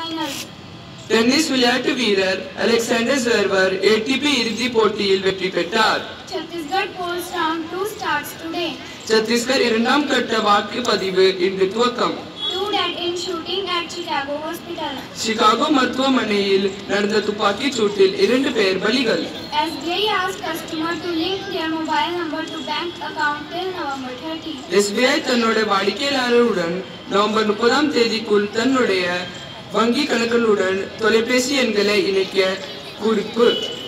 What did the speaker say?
finals. Tennis விளையாட்டு வீரர் Alexander ஜெர்வர் ATP இறுதிப் போட்டியில் வெற்றி பெற்றார் Chhattisgarh polls round 2 starts today. Chhattisgarh இரண்டாம் கட்ட வாக்குப்பதிவு இன்று துவக்கம் Two dead in shooting at Chicago Hospital. Chicago மருத்துவமனையில் நடந்த துப்பாக்கிச் சூட்டில் இரண்டு பேர் பலிகள் SBI asked customer to link their mobile number to bank account till November 30. SBI தன்னுடைய வாடிக்கையாளருடன் நவம்பர் முப்பதாம் தேதிக்குள் தன்னுடைய வங்கி கணக்குகளுடன் தொலைபேசி எண்களை இணைக்க குறிப்பு